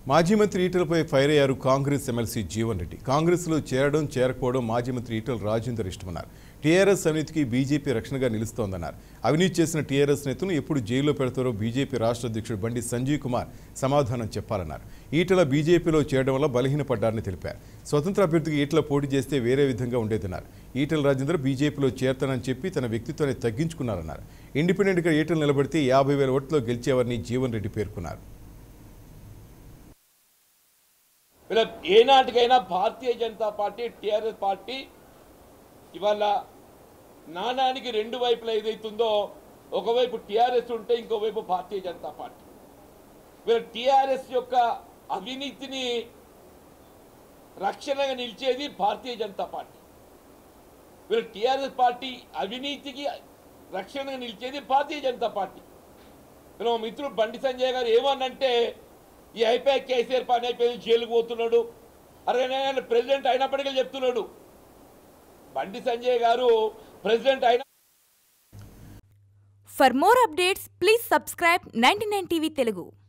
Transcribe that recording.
మాజీ మంత్రి ఈటలపై ఫైర్ అయ్యారు కాంగ్రెస్ ఎమ్మెల్సీ జీవన్ రెడ్డి కాంగ్రెస్లో చేరడం చేరకపోవడం మాజీ మంత్రి ఈటల రాజేందర్ ఇష్టమన్నారు టీఆర్ఎస్ అవినీతికి బీజేపీ రక్షణగా నిలుస్తోందన్నారు అవినీతి చేసిన టీఆర్ఎస్ నేతను ఎప్పుడు జైల్లో పెడతారో బీజేపీ రాష్ట్ర అధ్యక్షుడు బండి సంజీవ్ కుమార్ సమాధానం చెప్పాలన్నారు ఈటల బీజేపీలో చేరడం వల్ల బలహీనపడ్డారని తెలిపారు స్వతంత్ర అభ్యర్థికి ఈటల పోటీ చేస్తే వేరే విధంగా ఉండేదన్నారు ఈటల రాజేందర్ బీజేపీలో చేరతానని చెప్పి తన వ్యక్తిత్వాన్ని తగ్గించుకున్నారన్నారు ఇండిపెండెంట్గా ఈటలు నిలబడితే యాభై వేల ఓట్లలో గెలిచేవారని జీవన్ రెడ్డి పేర్కొన్నారు వీళ్ళ ఏనాటికైనా Bharatiya Janata party TRS party ఇవాళ నాణానికి రెండు వైపులా ఏదైతుందో ఒకవైపు టీఆర్ఎస్ ఉంటే ఇంకోవైపు భారతీయ జనతా పార్టీ వీళ్ళ టీఆర్ఎస్ యొక్క అవినీతిని రక్షణగా నిలిచేది భారతీయ జనతా పార్టీ వీళ్ళ టీఆర్ఎస్ పార్టీ అవినీతికి రక్షణగా నిలిచేది భారతీయ జనతా పార్టీ వీళ్ళ మా మిత్రుడు బండి సంజయ్ గారు ఏమన్నంటే ఈ అయిపోయి కేసీఆర్ పని అయిపోయింది జైలుకు పోతున్నాడు అరే నేను ప్రెసిడెంట్ అయినప్పటికీ చెప్తున్నాడు బండి సంజయ్ గారు ప్రెసిడెంట్ అయిన For more updates, please subscribe 99 TV Telugu.